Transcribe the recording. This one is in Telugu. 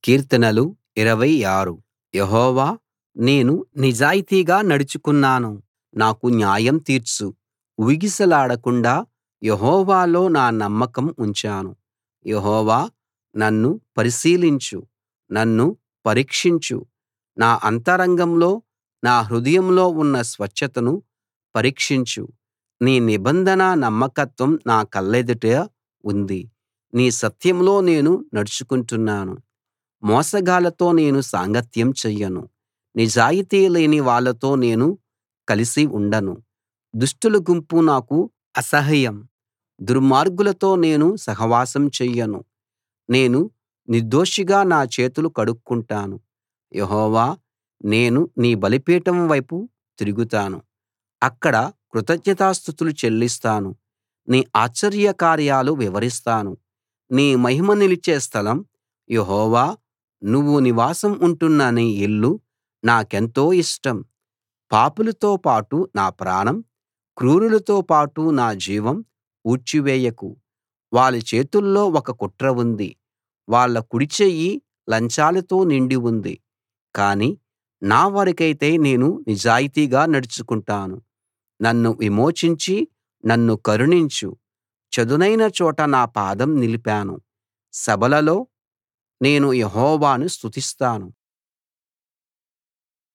కీర్తనలు 26 యెహోవా నేను నిజాయితీగా నడుచుకున్నాను నాకు న్యాయం తీర్చు ఊగిసలాడకుండా యెహోవాలో నా నమ్మకం ఉంచాను యెహోవా నన్ను పరిశీలించు నన్ను పరీక్షించు నా అంతరంగంలో నా హృదయంలో ఉన్న స్వచ్ఛతను పరీక్షించు నీ నిబంధన నమ్మకత్వం నా కళ్ళెదుట ఉంది నీ సత్యంలో నేను నడుచుకుంటున్నాను మోసగాళ్ళతో నేను సాంగత్యం చెయ్యను నిజాయితీ లేని వాళ్ళతో నేను కలిసి ఉండను దుష్టుల గుంపు నాకు అసహ్యం దుర్మార్గులతో నేను సహవాసం చెయ్యను నేను నిర్దోషిగా నా చేతులు కడుక్కుంటాను యెహోవా నేను నీ బలిపీఠం వైపు తిరుగుతాను అక్కడ కృతజ్ఞతాస్తుతులు చెల్లిస్తాను నీ ఆశ్చర్యకార్యాలు వివరిస్తాను నీ మహిమ నిలిచే స్థలం యెహోవా నువ్వు నివాసం ఉంటున్న నీ ఇల్లు నాకెంతో ఇష్టం పాపులతో పాటు నా ప్రాణం క్రూరులతో పాటు నా జీవం ఊడ్చివేయకు వాళ్ళ చేతుల్లో ఒక కుట్ర ఉంది వాళ్ళ కుడి చెయ్యి లంచాలతో నిండి ఉంది కానీ నా వరకైతే నేను నిజాయితీగా నడుచుకుంటాను నన్ను విమోచించి నన్ను కరుణించు చదునైన చోట నా పాదం నిలిపాను సభలలో నేను యెహోవాను స్తుతిస్తాను